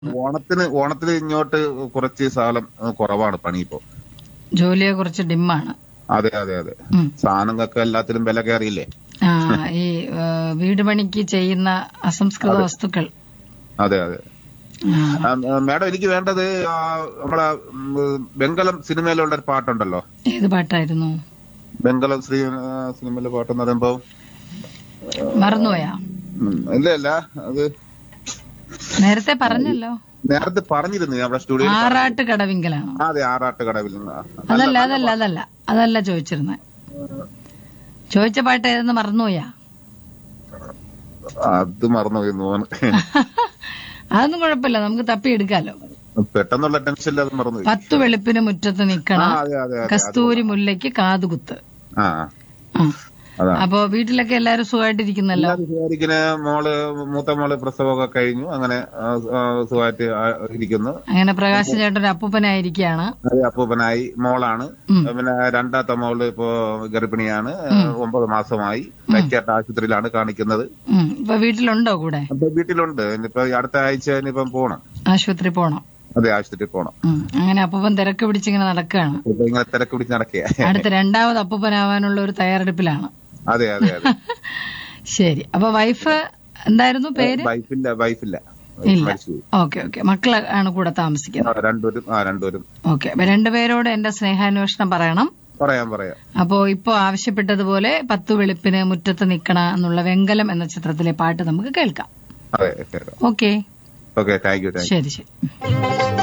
ഓണത്തിന് ഓണത്തിന് ഇങ്ങോട്ട് കുറച്ച് ശകലം ഏഹ്, കുറവാണ് പണി ഇപ്പോ ജോലിയെ കുറിച്ച് ഡിമ്മാണ് അതെ അതെ അതെ ഉം. സാധനങ്ങൾക്ക് എല്ലാത്തിലും വില കയറിയില്ലേ ആ ഈ ഏ, വീട് പണിക്ക് ചെയ്യുന്ന അസംസ്കൃത വസ്തുക്കൾ അതെ അതെ ആ, ആ, ആ, മാഡം എനിക്ക് വേണ്ടത് ആ, നമ്മളെ ഉം, ബംഗളം സിനിമയിലുള്ള ഒരു പാട്ടുണ്ടല്ലോ ഏത് പാട്ടായിരുന്നു ബംഗളം ശ്രീ ആ, സിനിമയിലെ പാട്ടെന്ന് പറയുമ്പോ മറന്നുപോയാ ഉം, ഇല്ല ഇല്ല അത് നേരത്തെ പറഞ്ഞല്ലോ നേരത്തെ പറഞ്ഞിരുന്നു നമ്മുടെ സ്റ്റുഡിയോയിൽ ആറാട്ട് കടവിങ്കലാണോ അതെ ആറാട്ട് കടവിൽ നിന്ന്. അതല്ല അതല്ല അതല്ല അതല്ല ചോദിച്ചിരുന്നത് ചോദിച്ച പാട്ട് ഏതെന്ന് മറന്നുപോയാ അത് മറന്നുപോയി എന്ന് തോന്നുന്നു അതൊന്നും കുഴപ്പമില്ല നമുക്ക് തപ്പിയെടുക്കാലോ പെട്ടെന്നുള്ള ടെൻഷനിൽ അത് മറന്നുപോയി പത്തു വെളുപ്പിന് മുറ്റത്ത് ആ നിക്കണം അതെ അതെ അതെ കസ്തൂരി മുല്ലയ്ക്ക് കാതുകുത്ത് ആ ആ. അതാണ് അപ്പൊ വീട്ടിലൊക്കെ എല്ലാരും സുഖമായിട്ടിരിക്കുന്നല്ലോ സുഖമായിരിക്കുന്ന മോള് മൂത്ത മോള് പ്രസവമൊക്കെ കഴിഞ്ഞു അങ്ങനെ ആ, ആ, സുഖമായിട്ട് ആ, ഇരിക്കുന്നു അങ്ങനെ പ്രകാശ് ചേട്ടൻ ഒരു അപ്പൂപ്പനായിരിക്കുകയാണ് അത് അപ്പൂപ്പനായി മോളാണ് ഉം. പിന്നെ രണ്ടാമത്തെ മോള് ഇപ്പോ ഗർഭിണിയാണ് ഒമ്പത് മാസമായി ലൈറ്റാട്ട് ആശുപത്രിയിലാണ് കാണിക്കുന്നത് ഉം. ഇപ്പൊ വീട്ടിലുണ്ടോ കൂടെ അപ്പൊ വീട്ടിലുണ്ട് ഇനിയിപ്പോ ഈ അടുത്ത ആഴ്ച ഇനിയിപ്പം പോണം ആശുപത്രി പോണം അതെ ആശുപത്രിയിൽ പോണം ഉം. അങ്ങനെ അപ്പൂപ്പൻ തിരക്ക് പിടിച്ചിങ്ങനെ നടക്കുകയാണ് ഇപ്പൊ ഇങ്ങനെ തിരക്ക് പിടിച്ച് നടക്കുക അടുത്ത രണ്ടാമത് അപ്പൂപ്പനാവാനുള്ള ഒരു തയ്യാറെടുപ്പിലാണ് അതെ അതെ അതെ ശരി അപ്പൊ വൈഫ് എന്തായിരുന്നു പേര് വൈഫില്ല വൈഫില്ല ഇല്ല മരിച്ചു ഓക്കെ ഓക്കെ മക്കള് ആണ് കൂടെ താമസിക്കുന്നത് ആ, രണ്ടുപേരും ആ രണ്ടുപേരും ഓക്കെ അപ്പൊ രണ്ടുപേരോട് എന്റെ സ്നേഹാന്വേഷണം പറയണം പറയാം പറയാം അപ്പോ ഇപ്പോ ആവശ്യപ്പെട്ടതുപോലെ പത്തു വെളുപ്പിന് മുറ്റത്ത് നിക്കണ എന്നുള്ള വെങ്കലം എന്ന ചിത്രത്തിലെ പാട്ട് നമുക്ക് കേൾക്കാം അതെ കേൾക്കാം okay okay thank you thank you ശരി ശരി